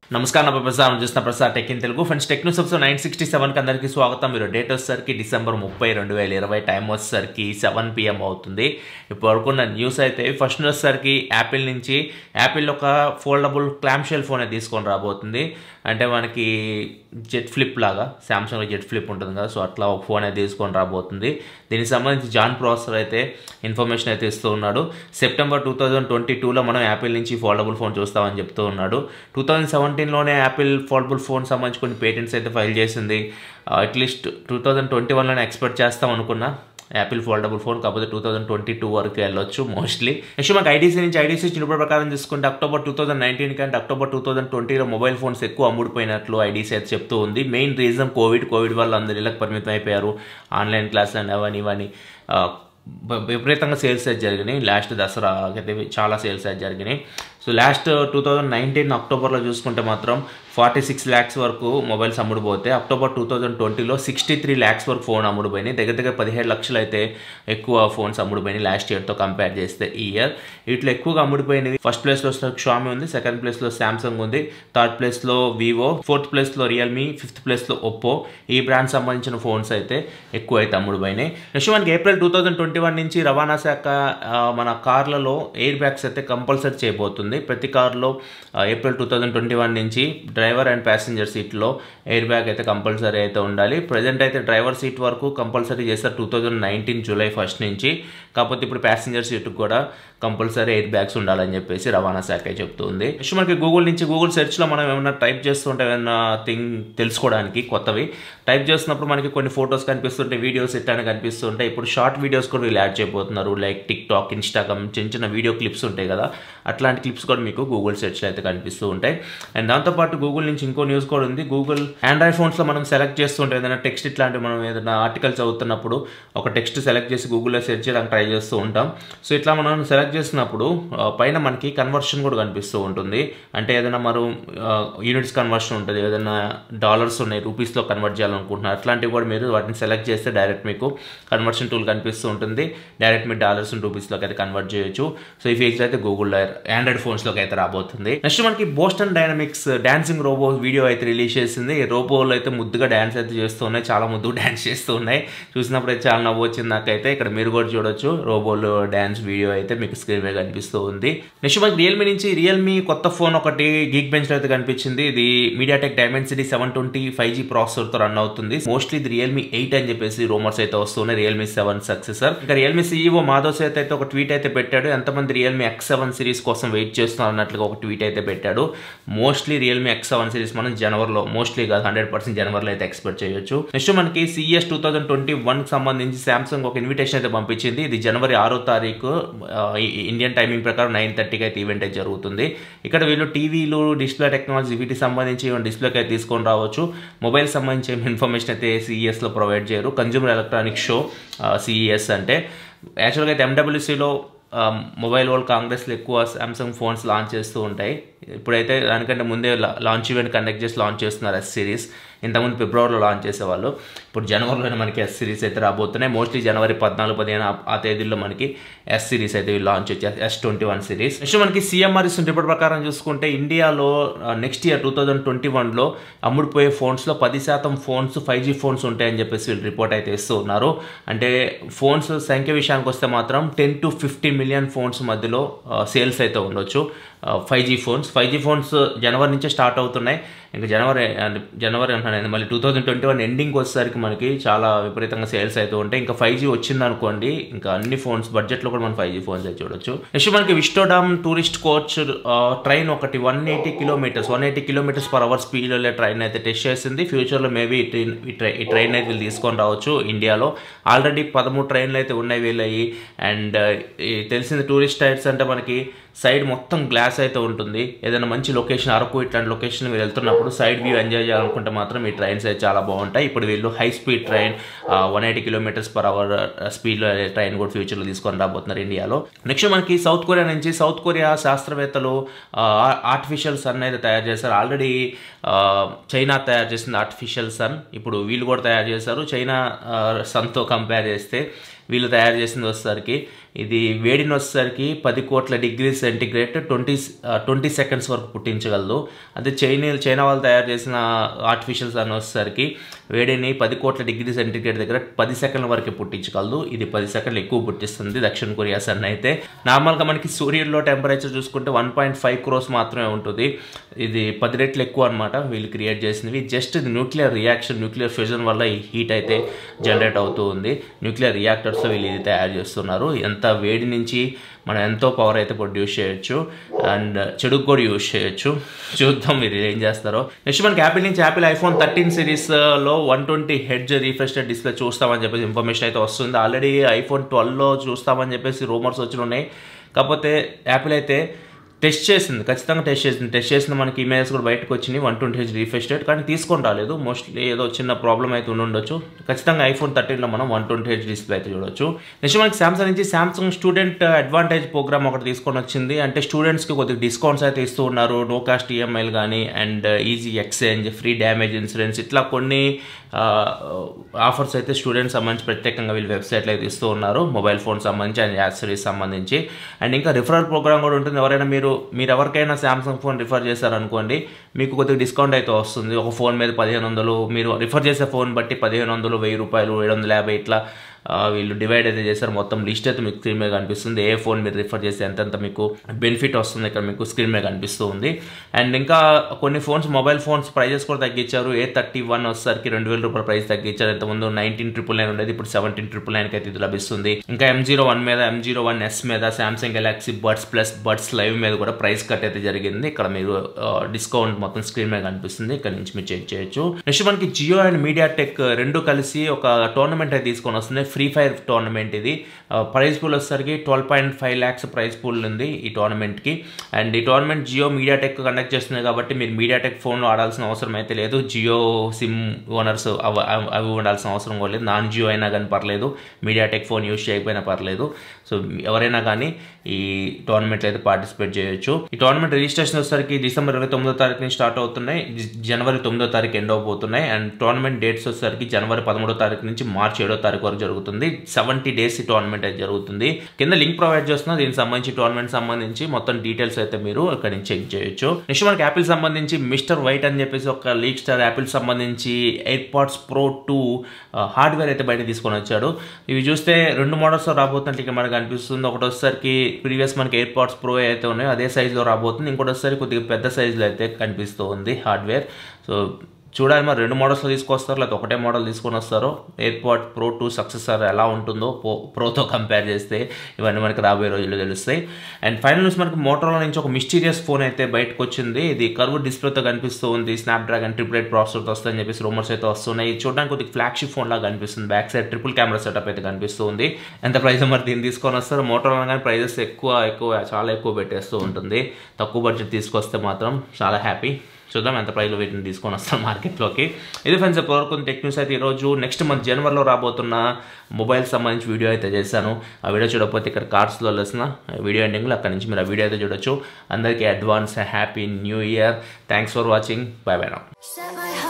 నమస్కారం నా ప్రసాద్ చూస్తున్న Prasad tech in Telugu friends tech news episode nine sixty సెవెన్కి అందరికీ స్వాగతం మీరు డేట్ వచ్చేసరికి డిసెంబర్ ముప్పై రెండు వేల ఇరవై టైం వచ్చేసరికి సెవెన్ పిఎం అవుతుంది ఇప్పుడు వరకున్న న్యూస్ అయితే ఫస్ట్ న్యూస్ వచ్చేసరికి యాపిల్ నుంచి యాపిల్ ఒక ఫోల్డబుల్ క్లామ్ షెల్ ఫోన్ తీసుకొని రాబోతుంది అంటే మనకి జెట్ ఫ్లిప్ లాగా సామ్సంగ్లో జెట్ ఫ్లిప్ ఉంటుంది కదా సో అట్లా ఒక ఫోన్ అయితే తీసుకొని రాబోతుంది దీనికి సంబంధించి జాన్ ప్రాసెసర్ అయితే ఇన్ఫర్మేషన్ అయితే ఇస్తూ ఉన్నాడు సెప్టెంబర్ టూ థౌజండ్ ట్వంటీ టూలో మనం యాపిల్ నుంచి ఫోల్డబుల్ ఫోన్ చూస్తామని చెప్తూ ఉన్నాడు టూ థౌజండ్ సెవెంటీన్లోనే యాపిల్ ఫోల్డబుల్ ఫోన్ సంబంధించి కొన్ని పేటెంట్స్ అయితే ఫైల్ చేసింది అట్లీస్ట్ టూ థౌజండ్ ట్వంటీ వన్లోనే ఎక్స్పెక్ట్ చేస్తాం అనుకున్నా యాపిల్ ఫోల్డబుల్ ఫోన్ కాకపోతే టూ థౌసండ్ ట్వంటీ టూ వరకు వెళ్ళొచ్చు మోస్ట్లీ నెక్స్ట్ మనకి ఐడీసీ నుంచి ఐడీసీ చిన్నప్పుడు ప్రకారం తీసుకుంటే అక్టోబర్ టూ థౌసండ్ నైన్టీన్ కంటే అక్టోబర్ టూ థౌసండ్ ట్వంటీలో మొబైల్ ఫోన్స్ ఎక్కువ అమ్ముడిపోయినట్లు ఐడీసీ అయితే చెప్తూ ఉంది మెయిన్ రీజన్ కోవిడ్ కోవిడ్ వల్ల అందరు ఇళ్ళకి పరిమితం అయిపోయారు ఆన్లైన్ క్లాసులు అని అవన్నీ ఇవన్నీ ఆ, బ- విపరీతంగా సేల్స్ అయితే జరిగినాయి లాస్ట్ దసరా అయితే చాలా సేల్స్ అయితే జరిగినాయి so last two thousand nineteen అక్టోబర్లో చూసుకుంటే మాత్రం ఫార్టీ సిక్స్ ల్యాక్స్ వరకు మొబైల్స్ అమ్ముడుపోతే అక్టోబర్ టూ థౌజండ్ ట్వంటీలో సిక్స్టీ త్రీ ల్యాక్స్ వరకు ఫోన్ అమ్ముడుపోయినాయి దగ్గర దగ్గర పదిహేడు లక్షలు అయితే ఎక్కువ ఫోన్స్ అమ్ముడుపోయినాయి లాస్ట్ ఇయర్తో కంపేర్ చేస్తే ఈ ఇయర్ వీటిలో ఎక్కువగా అమ్ముడుపోయినవి ఫస్ట్ ప్లేస్లో షామీ ఉంది సెకండ్ ప్లేస్లో శాంసంగ్ ఉంది థర్డ్ ప్లేస్లో వివో ఫోర్త్ ప్లేస్లో రియల్మీ ఫిఫ్త్ ప్లేస్లో ఒప్పో ఈ బ్రాండ్ సంబంధించిన ఫోన్స్ అయితే ఎక్కువ అయితే అమ్ముడుపోయినాయి నెక్స్ట్ మనకి April two thousand twenty one నుంచి రవాణా శాఖ ఆ, మన కార్లలో ఎయిర్ బ్యాగ్స్ అయితే కంపల్సరీ చేయబోతుంది ప్రతి కార్లో ఆ, April two thousand twenty one నుంచి డ్రైవర్ అండ్ ప్యాసింజర్ సీట్లో ఎయిర్ బ్యాగ్ అయితే కంపల్సరీ అయితే ఉండాలి ప్రజెంట్ అయితే డ్రైవర్ సీట్ వరకు కంపల్సరీ చేస్తారు two thousand nineteen July first నుంచి కాకపోతే ఇప్పుడు ప్యాసింజర్ సీట్కి కూడా కంపల్సరీ ఎయిర్ బ్యాగ్స్ ఉండాలని చెప్పేసి రవాణా శాఖ చెప్తుంది నెక్స్ట్ మనకి గూగుల్ నుంచి గూగుల్ సెర్చ్లో మనం ఏమైనా టైప్ చేస్తుంటే ఏమైనా థింగ్ తెలుసుకోవడానికి కొత్తవి టైప్ చేస్తున్నప్పుడు మనకి కొన్ని ఫొటోస్ కనిపిస్తుంటాయి వీడియోస్ ఇట్లానే కనిపిస్తుంటాయి ఇప్పుడు షార్ట్ వీడియోస్ కూడా వీళ్ళు యాడ్ చేయబోతున్నారు లైక్ టిక్ టాక్ ఇన్స్టాగ్రామ్ చిన్న చిన్న వీడియో క్లిప్స్ ఉంటాయి కదా అట్లాంటి క్లిప్స్ కూడా మీకు గూగుల్ సెర్చ్లో అయితే కనిపిస్తూ ఉంటాయి అండ్ దాంతోపాటు గూగుల్ నుంచి ఇంకో న్యూస్ కూడా ఉంది గూగుల్ ఆండ్రాయిడ్ ఫోన్స్లో మనం సెలెక్ట్ చేస్తుంటే ఏదైనా టెక్స్ట్ ఇట్లాంటి మనం ఏదైనా ఆర్టికల్ చదువుతున్నప్పుడు ఒక టెక్స్ట్ సెలెక్ట్ చేసి గూగుల్లో సెర్చ్ చేయడానికి ట్రై చేస్తూ ఉంటాం సో ఇట్లా మనం సెలెక్ట్ చేసినప్పుడు ఆ, పైన మనకి కన్వర్షన్ కూడా కనిపిస్తూ ఉంటుంది అంటే ఏదైనా మనం యూనిట్స్ కన్వర్షన్ ఉంటుంది ఏదైనా డాలర్స్ ఉన్నాయి రూపీస్లో కన్వర్ట్ చేయాలనుకుంటున్నారు అట్లాంటివి కూడా మీరు వాటిని సెలెక్ట్ చేస్తే డైరెక్ట్ మీకు కన్వర్షన్ టూల్ కనిపిస్తూ ఉంటుంది డైరెక్ట్ మీరు డాలర్స్ రూపీస్లోకి అయితే కన్వర్ట్ చేయొచ్చు సో ఈ ఫీచర్ అయితే గూగుల్లో ఆండ్రాయిడ్ ఫోన్స్లోకి అయితే రాబోతుంది నెక్స్ట్ మనకి Boston Dynamics dancing robo video అయితే రిలీజ్ చేసింది ఈ రోబోలు అయితే ముద్దుగా డాన్స్ అయితే చేస్తూ ఉన్నాయి చాలా ముద్దుగా డాన్స్ చేస్తూ ఉన్నాయి చూసినప్పుడు అయితే చాలా నవ్వు వచ్చింది నాకైతే ఇక్కడ మీరు కూడా చూడొచ్చు రోబోలు డాన్స్ వీడియో అయితే మీకు స్క్రీన్ మీద కనిపిస్తూ ఉంది నెక్స్ట్ మనకి రియల్మీ నుంచి రియల్మీ కొత్త ఫోన్ ఒకటి గీక్ బెంచ్ లో అయితే కనిపించింది ఇది MediaTek Dimensity seven twenty five G processor తో రన్ అవుతుంది మోస్ట్లీ ఇది రియల్మీ ఎయిట్ అని చెప్పేసి రూమర్స్ అయితే వస్తున్నాయి రియల్మీ సెవెన్ సక్సెసర్ ఇంకా రియల్మీ సీఈఓ మాధవ్ సేత్ అయితే ఒక ట్వీట్ అయితే పెట్టాడు ఎంతమంది రియల్మీ ఎక్స్ సెవెన్ సిరీస్ కోసం వెయిట్ చేస్తున్నారు అన్నట్లుగా ఒక ట్వీట్ అయితే పెట్టాడు mostly Realme X seven series మనం జనవరిలో మోస్ట్లీ కాదు హండ్రెడ్ పర్సెంట్ జనవరిలో అయితే ఎక్స్పెక్ట్ చేయొచ్చు నెక్స్ట్ మనకి CES two thousand twenty one సంబంధించి సామ్సంగ్ ఒక ఇన్విటేషన్ అయితే పంపించింది ఇది జనవరి ఆరో తారీఖు ఆ, ఈ- ఇండియన్ టైమింగ్ ప్రకారం నైన్ థర్టీకి అయితే ఈవెంట్ అయితే జరుగుతుంది ఇక్కడ వీళ్ళు టీవీలు డిస్ప్లే టెక్నాలజీ వీటికి సంబంధించి డిస్ప్లేకి అయితే తీసుకొని రావచ్చు మొబైల్ సంబంధించి ఏమి ఇన్ఫర్మేషన్ అయితే సిఈఎస్లో ప్రొవైడ్ చేయరు కన్జ్యూమర్ ఎలక్ట్రానిక్ షో సిఈఎస్ అంటే యాక్చువల్గా అయితే ఎండబ్ల్యూసీలో మొబైల్ వరల్డ్ కాంగ్రెస్లో ఎక్కువ సామ్సంగ్ ఫోన్స్ లాంచ్ చేస్తూ ఉంటాయి ఇప్పుడైతే దానికంటే ముందే లాంచ్ ఈవెంట్ కండక్ట్ చేసి లాంచ్ చేస్తున్నారు ఎస్ సిరీస్ ఇంతకుముందు ఫిబ్రవరిలో లాంచ్ చేసేవాళ్ళు ఇప్పుడు జనవరిలోనే మనకి ఎస్ సిరీస్ అయితే రాబోతున్నాయి మోస్ట్లీ జనవరి పద్నాలుగు పదిహేను ఆ- ఆ తేదీల్లో మనకి ఎస్ సిరీస్ అయితే లాంచ్ వచ్చాయి S twenty one series next మనకి సిఎంఆర్ ఇస్తున్న రిపోర్ట్ ప్రకారం చూసుకుంటే ఇండియాలో next year two thousand twenty వన్లో అమ్ముడుపోయే ఫోన్స్లో పది శాతం ఫోన్స్ ఫైవ్ జీ ఫోన్స్ ఉంటాయని చెప్పేసి వీళ్ళు రిపోర్ట్ అయితే ఇస్తూ ఉన్నారు అంటే ఫోన్స్ సంఖ్య విషయానికి వస్తే మాత్రం ten to fifty million phones మధ్యలో సేల్స్ అయితే ఉండొచ్చు five G phones five G phones జనవరి నుంచే స్టార్ట్ అవుతున్నాయి ఇంకా జనవరి అంటే జనవరి అంటున్నాను మళ్ళీ two thousand twenty one ending వచ్చేసరికి మనకి చాలా విపరీతంగా సేల్స్ అయితే ఉంటాయి ఇంకా ఫైవ్ జీ వచ్చింది అనుకోండి ఇంకా అన్ని ఫోన్స్ బడ్జెట్లో కూడా మనం ఫైవ్ జీ ఫోన్స్ అయితే చూడొచ్చు నెక్స్ట్ మనకి విస్టోడామ్ టూరిస్ట్ కోచ్ ట్రైన్ ఒకటి one eighty kilometres one eighty kilometres per hour speed వెళ్ళే ట్రైన్ అయితే టెస్ట్ చేసింది ఫ్యూచర్లో మేబీ ఈ ట్రైన్ ఈ ట్రై- ఈ ట్రైన్ అయితే వీళ్ళు తీసుకొని రావచ్చు ఇండియాలో ఆల్రెడీ పదమూడు ట్రైన్లు అయితే ఉన్నాయి వీళ్ళవి అండ్ తెలిసిన టూరిస్ట్ టైర్స్ అంటే మనకి సైడ్ మొత్తం గ్లాస్ అయితే ఉంటుంది ఏదైనా మంచి లొకేషన్ అరకు ఇట్లాంటి లొకేషన్ మీరు వెళ్తున్నప్పుడు సైడ్ వ్యూ ఎంజాయ్ చేయాలనుకుంటే మాత్రం ఈ ట్రైన్స్ అయితే చాలా బాగుంటాయి ఇప్పుడు వీళ్ళు high speed train one eighty kilometres per hour స్పీడ్లో ట్రైన్ కూడా ఫ్యూచర్లో తీసుకొని రాబోతున్నారు ఇండియాలో నెక్స్ట్ మనకి సౌత్ కొరియా నుంచి సౌత్ కొరియా శాస్త్రవేత్తలు ఆర్టిఫిషియల్ సన్ అయితే తయారు చేశారు ఆల్రెడీ చైనా తయారు చేసింది ఆర్టిఫిషియల్ సన్ ఇప్పుడు వీళ్ళు కూడా తయారు చేశారు చైనా సన్తో కంపేర్ చేస్తే వీళ్ళు తయారు చేసింది వచ్చేసరికి ఇది వేడిని వచ్చేసరికి పది కోట్ల degree centigrade twenty twenty seconds వరకు పుట్టించగలదు అదే చైనా చైనా వాళ్ళు తయారు చేసిన ఆర్టిఫిషియల్ సన్ వచ్చేసరికి వేడిని పది కోట్ల డిగ్రీ సెంటిగ్రేడ్ దగ్గర పది సెకండ్ల వరకు పుట్టించగలదు ఇది పది సెకండ్లు ఎక్కువ పుట్టిస్తుంది దక్షిణ కొరియా సన్ అయితే నార్మల్గా మనకి సూర్యుడిలో టెంపరేచర్ చూసుకుంటే వన్ పాయింట్ ఫైవ్ క్రోస్ మాత్రమే ఉంటుంది ఇది పది రెట్లు ఎక్కువ అనమాట వీళ్ళు క్రియేట్ చేసినవి జస్ట్ ఇది న్యూక్లియర్ రియాక్షన్ న్యూక్లియర్ ఫ్యూజన్ వల్ల ఈ హీట్ అయితే జనరేట్ అవుతూ ఉంది న్యూక్లియర్ రియాక్టర్స్ వీళ్ళు ఇది తయారు చేస్తున్నారు ఎంత వేడి నుంచి మనం ఎంతో పవర్ అయితే ప్రొడ్యూస్ చేయొచ్చు అండ్ చెడుకు కూడా యూజ్ చేయొచ్చు చూద్దాం మీరు ఏం చేస్తారో నెక్స్ట్ మనకి యాపిల్ నుంచి యాపిల్ ఐఫోన్ థర్టీన్ సిరీస్లో one twenty hertz refresh display చూస్తామని చెప్పేసి ఇన్ఫర్మేషన్ అయితే వస్తుంది ఆల్రెడీ ఐఫోన్ ట్వెల్వ్లో చూస్తామని చెప్పేసి రూమర్స్ వచ్చి ఉన్నాయి కాకపోతే యాపిల్ అయితే టెస్ట్ చేసింది ఖచ్చితంగా టెస్ట్ చేసింది టెస్ట్ చేసిన మనకి ఇమేజెస్ కూడా బయటకు వచ్చినాయి one twenty H refresh rate కానీ తీసుకొని రాలేదు మోస్ట్లీ ఏదో చిన్న ప్రాబ్లం అయితే ఉండి ఉండొచ్చు ఖచ్చితంగా ఐఫోన్ థర్టీన్లో మనం వన్ ట్వంటీ హెచ్ డిస్ప్లే అయితే చూడొచ్చు నెక్స్ట్ మనకి సామ్సంగ్ నుంచి సామ్సంగ్ స్టూడెంట్ అడ్వాంటేజ్ ప్రోగ్రామ్ ఒకటి తీసుకొని వచ్చింది అంటే స్టూడెంట్స్కి కొద్దిగా డిస్కౌంట్స్ అయితే ఇస్తూ ఉన్నారు నో కాస్ట్ ఈఎంఐలు కానీ and easy exchange free damage insurance ఇట్లా కొన్ని ఆఫర్స్ అయితే స్టూడెంట్స్ సంబంధించి ప్రత్యేకంగా వీళ్ళు వెబ్సైట్లో అయితే ఇస్తూ ఉన్నారు మొబైల్ ఫోన్ సంబంధించి అండ్ యాక్సరీస్ సంబంధించి అండ్ ఇంకా రిఫరల్ ప్రోగ్రామ్ కూడా ఉంటుంది ఎవరైనా మీరు మీరు ఎవరికైనా శాంసంగ్ ఫోన్ రిఫర్ చేశారనుకోండి మీకు కొద్దిగా డిస్కౌంట్ అయితే వస్తుంది ఒక ఫోన్ మీద పదిహేను వందలు మీరు రిఫర్ చేసే ఫోన్ బట్టి పదిహేను వందలు వెయ్యి రూపాయలు ఏడు వందల యాభై ఇట్లా వీళ్ళు డివైడ్ అయితే చేశారు మొత్తం లిస్ట్ అయితే మీకు స్క్రీన్ మీద కనిపిస్తుంది ఏ ఫోన్ మీరు రిఫర్ చేస్తే ఎంతెంత మీకు బెనిఫిట్ వస్తుంది ఇక్కడ మీకు స్క్రీన్ మీద కనిపిస్తూ ఉంది అండ్ ఇంకా కొన్ని ఫోన్స్ మొబైల్ ఫోన్స్ ప్రైజెస్ కూడా తగ్గించారు ఏ థర్టీ వన్ వచ్చేసరికి రెండు వేల రూపాయల ప్రైస్ తగ్గించారు ఇంతకుముందు నైన్టీన్ ట్రిపుల్ నైన్ ఉండేది ఇప్పుడు సెవెంటీన్ ట్రిపుల్ నైన్కి అయితే ఇది లభిస్తుంది ఇంకా ఎం జీరో వన్ మీద ఎం జీరో వన్ ఎస్ మీద Samsung Galaxy Buds plus Buds Live మీద కూడా ప్రైస్ కట్ అయితే జరిగింది ఇక్కడ మీరు డిస్కౌంట్ మొత్తం స్క్రీన్ మీద కనిపిస్తుంది ఇక్కడ నుంచి మీరు చెక్ చేయొచ్చు నెక్స్ట్ మనకి జియో అండ్ మీడియా టెక్ రెండు కలిసి ఒక టోర్నమెంట్ అయితే తీసుకొని వస్తుంది ఫ్రీ ఫైర్ టోర్నమెంట్ ఇది ప్రైజ్ పూల్ వచ్చేసరికి twelve point five lakhs prize pool ఉంది ఈ టోర్నమెంట్కి అండ్ ఈ tournament Jio media tech conduct చేస్తుంది కాబట్టి మీరు మీడియా టెక్ ఫోన్ ఆడాల్సిన అవసరం అయితే లేదు జియో సిమ్ ఓనర్స్ అవి అవి ఉండాల్సిన అవసరం కూడా లేదు నాన్ జియో అయినా కానీ పర్లేదు మీడియా టెక్ ఫోన్ యూజ్ చేయకపోయినా పర్లేదు సో ఎవరైనా కానీ ఈ టోర్నమెంట్లో అయితే పార్టిసిపేట్ చేయొచ్చు ఈ టోర్నమెంట్ రిజిస్ట్రేషన్ వచ్చేసరికి డిసెంబర్ ఇరవై తొమ్మిదో తారీఖు నుంచి స్టార్ట్ అవుతున్నాయి జనవరి తొమ్మిదో తారీఖు ఎండ్ అవబోతున్నాయి అండ్ టోర్నమెంట్ డేట్స్ వచ్చేసరికి జనవరి పదమూడో తారీఖు నుంచి మార్చి ఏడో తారీఖు వరకు జరుగుతుంది సెవెంటీ డేస్ ఈ టోర్నమెంట్ అయితే జరుగుతుంది కింద లింక్ ప్రొవైడ్ చేస్తున్నా దీనికి సంబంధించి టోర్నమెంట్ సంబంధించి మొత్తం డీటెయిల్స్ అయితే మీరు ఇక్కడ నుంచి చెక్ చేయొచ్చు నెక్స్ట్ మనకి యాపిల్ సంబంధించి మిస్టర్ వైట్ అని చెప్పేసి ఒక లీక్ స్టార్ యాపిల్ సంబంధించి AirPods Pro two hardware అయితే బయట తీసుకొని వచ్చాడు ఇవి చూస్తే రెండు మోడల్స్ రాబోతున్నట్టు ఇక్కడ మనకు అనిపిస్తుంది ఒకటి వచ్చేసరికి ప్రీవియస్ మనకి ఎయిర్ పాడ్స్ ప్రో అయితే ఉన్నాయో అదే సైజులో రాబోతుంది ఇంకోటి వచ్చేసరికి కొద్దిగా పెద్ద సైజులో అయితే కనిపిస్తూ ఉంది హార్డ్వేర్ సో చూడాలి మరి రెండు మోడల్స్లో తీసుకొస్తారు లేకపోతే ఒకటే మోడల్ తీసుకొని వస్తారో ఎయిర్పాడ్ ప్రో టూ సక్సెసర్ ఎలా ఉంటుందో ప్రో ప్రోతో కంపేర్ చేస్తే ఇవన్నీ మనకి రాబోయే రోజుల్లో తెలుస్తాయి అండ్ ఫైనల్ న్యూస్ మనకి మోటోలో నుంచి ఒక మిస్టీరియస్ ఫోన్ అయితే బయటకు వచ్చింది ఇది కర్వ్ డిస్ప్లేతో కనిపిస్తూ ఉంది స్నాప్డ్రాగన్ ట్రిపుల్ ఎయిట్ ప్రాసెసర్తో వస్తుందని చెప్పేసి రూమర్స్ అయితే వస్తున్నాయి చూడడానికి కొద్దిగా ఫ్లాగ్షిప్ ఫోన్ లాగా కనిపిస్తుంది back side triple camera setup అయితే కనిపిస్తూ ఉంది ఎంత ప్రైస్ మరి దీన్ని తీసుకొని వస్తారు మోటోలో కానీ ప్రైజెస్ ఎక్కువ ఎక్కువ చాలా ఎక్కువ పెట్టేస్తూ ఉంటుంది తక్కువ బడ్జెట్ తీసుకొస్తే మాత్రం చాలా హ్యాపీ చూద్దాం ఎంత ప్రైస్లో వీటిని తీసుకొని వస్తాం మార్కెట్లోకి ఇది ఫ్రెండ్స్ ఇప్పటివరకు టెక్ న్యూస్ అయితే ఈరోజు నెక్స్ట్ మంత్ జనవరిలో రాబోతున్న మొబైల్ సంబంధించి వీడియో అయితే చేశాను ఆ వీడియో చూడకపోతే ఇక్కడ కార్డ్స్లో లేసిన వీడియో ఎండింగ్లో అక్కడ నుంచి మీరు ఆ వీడియో అయితే చూడొచ్చు అందరికీ advance happy new year thanks for watching bye bye నా Set my heart